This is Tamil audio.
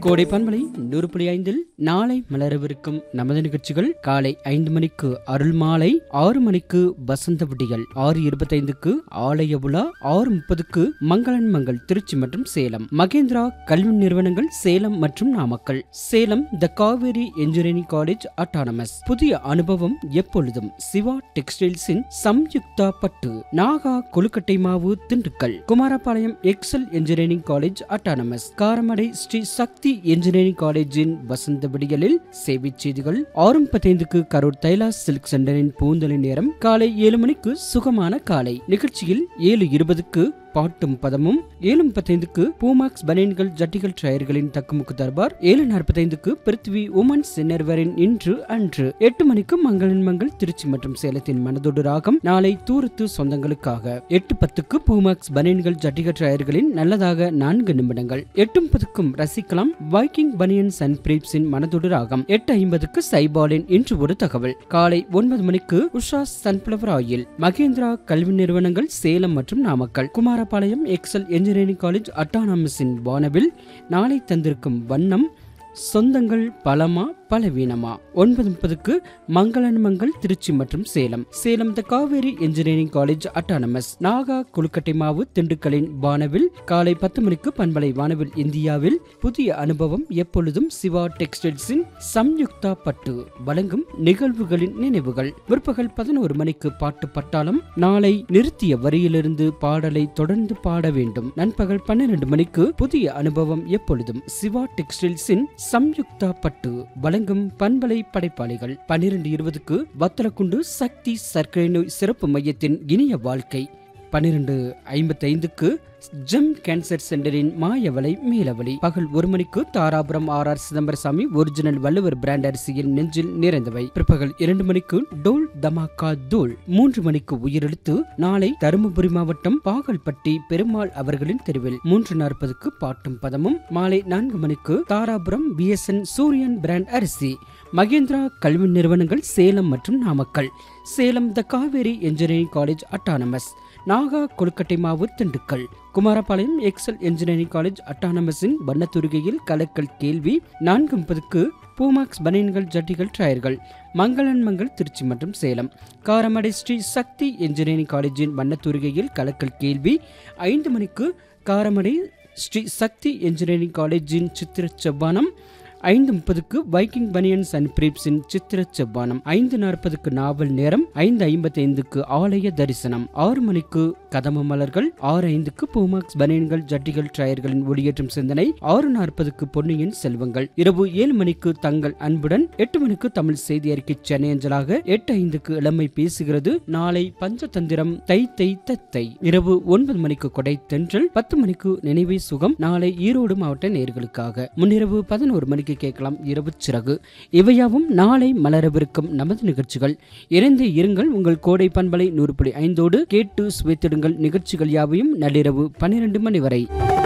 கோடை பண்பலை நூறு புள்ளி ஐந்தில் நாளை மலரவிருக்கும் நமது நிகழ்ச்சிகள் காலை ஐந்து மணிக்கு அருள் மாலை ஆறு மணிக்கு வசந்த விடிகள் ஆறு இருபத்தைந்துக்கு ஆலய உலா ஆறு முப்பதுக்கு மங்களன் மங்கள் திருச்சி மற்றும் சேலம் மகேந்திரா கல்வி நிறுவனங்கள் சேலம் மற்றும் Namakkal Salem the Kaveri engineering college autonomous புதிய அனுபவம் எப்பொழுதும் சிவா டெக்ஸ்டைல்ஸின் சம்யுக்தா பட்டு நாகா கொழுக்கட்டை மாவு Dindigul Kumarapalayam Excel engineering college autonomous Karamadai Sri Sakthi engineering காலேஜின் வசந்த விடியலில் சேவை செய்திகள் ஆறு முப்பத்தைந்துக்கு கரூர் தைலாஸ் சில்க் சென்டரின் பூந்தொலி நேரம் காலை ஏழு மணிக்கு சுகமான காலை நிகழ்ச்சியில் ஏழு இருபதுக்கு பாட்டும் பதமும் ஏழு முப்பத்தைந்துக்கு பூமாக்ஸ் பனியன்கள் ஜட்டிகள் டயர்களின் தக்குமுக்கு தர்பார் ஏழு நாற்பத்தைந்துக்கு பிருத்வி உமன்ஸ் சின்னர்வரின் இன்று அன்று எட்டு மணிக்கு மங்களின் மங்கள் திருச்சி மற்றும் சேலத்தின் மனதொடு ராகம் நாளை தூரத்து சொந்தங்களுக்காக எட்டு பத்துக்கு பூமாக்ஸ் பனியன்கள் ஜட்டிகள் டயர்களின் நல்லதாக நான்கு நிமிடங்கள் எட்டு முப்பதுக்கும் ரசிக்கலாம் வைக்கிங் பனியன்ஸ் அண்ட் பிரீப்ஸின் மனதொடு ராகம் எட்டு ஐம்பதுக்கு சைபாலின் இன்று ஒரு தகவல் காலை ஒன்பது மணிக்கு உஷா சன்ஃபிளவர் ஆயில் மகேந்திரா கல்வி நிறுவனங்கள் சேலம் மற்றும் Namakkal Kumarapalayam Excel engineering college அட்டானமஸின் வானவில் நாளை தந்திருக்கும் வண்ணம் சொந்தங்கள் பலமா பலவீனமா ஒன்பது முப்பதுக்கு மங்களன் மங்கள் திருச்சி மற்றும் Salem Salem the Kaveri engineering college autonomous Naga கொழுக்கட்டை மாவு திண்டுக்கலின் வானவில் காலை பத்து மணிக்கு பண்பலை வானவில் இந்தியாவில் புதிய அனுபவம் எப்பொழுதும் சிவா டெக்ஸ்டைல்ஸின் சம்யுக்தா பட்டு வழங்கும் நிகழ்வுகளின் நினைவுகள் பிற்பகல் பதினோரு மணிக்கு பாட்டு பட்டாளம் நாளை நிறுத்திய வரியிலிருந்து பாடலை தொடர்ந்து பாட வேண்டும் நண்பகல் பன்னிரண்டு மணிக்கு புதிய அனுபவம் எப்பொழுதும் சிவா டெக்ஸ்டைல்ஸின் சம்யுக்தா பட்டு வழங்கும் பண்பலை படைப்பாளிகள் பன்னிரண்டு இருபதுக்கு வத்தலக்குண்டு சக்தி சர்க்கரை நோய் சிறப்பு மையத்தின் இனிய வாழ்க்கை பன்னிரண்டு ஐம்பத்தைந்துக்கு ஜெம் கேன்சர் சென்டரின் மாயவலை மீளவழி பகல் ஒரு மணிக்கு Dharapuram R R Chidambarasamy original Valluvar brand அரிசியின் நெஞ்சில் நிறைந்தவை பிற்பகல் இரண்டு மணிக்கு டோல் தமாக்கா தூள் மூன்று மணிக்கு உயிரெழுத்து நாளை தருமபுரி மாவட்டம் பாகல்பட்டி பெருமாள் அவர்களின் தெருவில் மூன்று நாற்பதுக்கு பாட்டும் பதமும் மாலை நான்கு மணிக்கு தாராபுரம் பிஎஸ்என் சூரியன் பிராண்ட் அரிசி மகேந்திரா கல்வி நிறுவனங்கள் சேலம் மற்றும் Namakkal Salem the Kaveri engineering college autonomous Naga கொழுக்கட்டை மாவு Dindigul Kumarapalayam Excel engineering college அட்டானமஸின் வண்ணத்துருகையில் கலக்கல் கேள்வி நான்கு முப்பதுக்கு பூமாக்ஸ் பனியன்கள் ஜட்டிகள் டயர்கள் மங்களன் மங்கள் திருச்சி மற்றும் சேலம் காரமடை ஸ்ரீ சக்தி என்ஜினியரிங் காலேஜின் வண்ணத்துருகையில் கலக்கல் கேள்வி ஐந்து மணிக்கு காரமடை ஸ்ரீ சக்தி என்ஜினியரிங் காலேஜின் சித்திர செவ்வானம் ஐந்து முப்பதுக்கு வைக்கிங் பனியன்ஸ் அண்ட் பிரீப்ஸின் சித்திர செவ்வானம் ஐந்து நாற்பதுக்கு நாவல் நேரம் ஐந்து ஐம்பத்தி ஐந்துக்கு ஆலய தரிசனம் ஆறு மணிக்கு கதம மலர்கள் ஆறு ஐந்துக்கு பூமாக்ஸ் பனியன்கள் ஜட்டிகள் டயர்களின் ஒளியேற்றும் சிந்தனை ஆறு நாற்பதுக்கு பொன்னியின் செல்வங்கள் இரவு ஏழு மணிக்கு தங்கள் அன்புடன் எட்டு மணிக்கு தமிழ் செய்தி அறிக்கை சென்னை அஞ்சலாக எட்டு ஐந்துக்கு இளமை பேசுகிறது நாளை பஞ்சதந்திரம் தை தை தத்தை இரவு ஒன்பது மணிக்கு கொடை தென்றல் பத்து மணிக்கு நினைவே சுகம் நாளை ஈரோடு மாவட்ட நேர்களுக்காக முன்னிரவு பதினோரு மணிக்கு கேட்கலாம் இரவு சிறகு இவையாவும் நாளை மலரவிருக்கும் நமது நிகழ்ச்சிகள் இணைந்து இருங்கள் உங்கள் கோடை பண்பலை நூறு புள்ளி ஐந்தோடு கேட்டு சுவைத்திடுங்கள் நிகழ்ச்சிகள் யாவையும் நள்ளிரவு பன்னிரண்டு மணி வரை